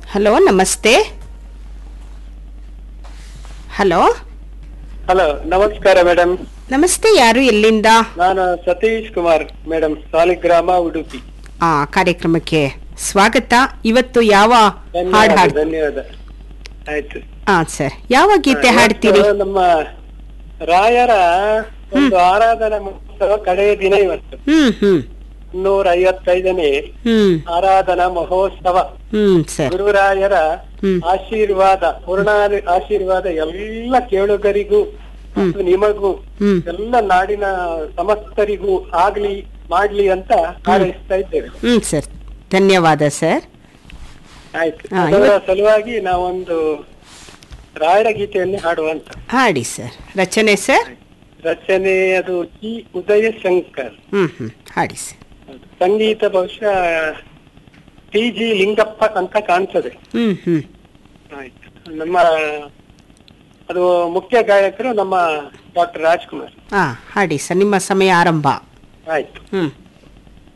Hello ನಮಸ್ತೆ hello hello ನಮಸ್ಕಾರ madam ನಮಸ್ತೆ ಯಾರು ಎಲ್ಲಿಂದ ನಾನು ಸತೀಶ್ ಕುಮಾರ್ ಮೇಡಮ್ ಸಾಲಿಗ್ರಾಮ ಉಡುಪಿ ಆ ಕಾರ್ಯಕ್ರಮಕ್ಕೆ ಸ್ವಾಗತ ಇವತ್ತು ಯಾವ ಹಾಡು ಧನ್ಯವಾದ ಹಾಡ್ ಧನ್ಯವಾದ ಆಯ್ತು ಹಾ ಸರ್ ಯಾವ ಗೀತೆ ಇವತ್ತು ಹಾಡ್ತೀರಿ ನಮ್ಮ ರಾಯರ ಒಂದು ಆರಾಧನಾ ಮಹೋತ್ಸವ ಕಡೆಯ ದಿನ ಇವತ್ತು ಹ್ಮ್ ಹ್ಮ್ ನೂರ ಐವತ್ತೈದನೇ ಹ್ಮ್ ಆರಾಧನಾ ಮಹೋತ್ಸವ ಹ್ಮ್ ಸರ್ ಗುರುರಾಯರ ಹ್ಮ್. ಆಶೀರ್ವಾದ ಪೂರ್ಣ ಆಶೀರ್ವಾದ ಎಲ್ಲ ಕೇಳುಗರಿಗೂ ಮತ್ತು ನಿಮಗೂ ಹ್ಮ್. ಎಲ್ಲ ನಾಡಿನ ಸಮಸ್ತರಿಗೂ ಆಗ್ಲಿ ಮಾಡ್ಲಿ ಅಂತ ಹಾರೈಸ್ತಾ ಇದ್ದೇವೆ ಹ್ಮ್ ಸರ್ ಧನ್ಯವಾದ ಸರ್ ಆಯ್ತು ಹಾ, ಅದರ ಇವತ್ತು- ಸಲುವಾಗಿ ನಾವೊಂದು ರಾಯರ ಗೀತೆಯನ್ನು ಹಾಡುವಂತ ಹಾಡಿ ಸರ್ ರಚನೆ ಸರ್ ರಚನೆ ಅದು ಜಿ ಉದಯ ಶಂಕರ್ ಹ್ಮ್ ಹ್ಮ್ ಹಾಡಿ ಸರ್ ಸಂಗೀತ ಬಹುಶಃ ಟಿ ಜಿ ಲಿಂಗಪ್ಪ ಅಂತ ಕಾಣ್ತದೆ ಹ್ಮ್ ಹ್ಮ್ ಆಯ್ತು ನಮ್ಮ ಅದು ಮುಖ್ಯ ಗಾಯಕರು ನಮ್ಮ ಡಾಕ್ಟರ್ ರಾಜ್ಕುಮಾರ್ ಹಾ ಹಾಡಿ ಸರ್ ನಿಮ್ಮ ಸಮಯ ಆರಂಭ ಆಯ್ತು ಹ್ಮ್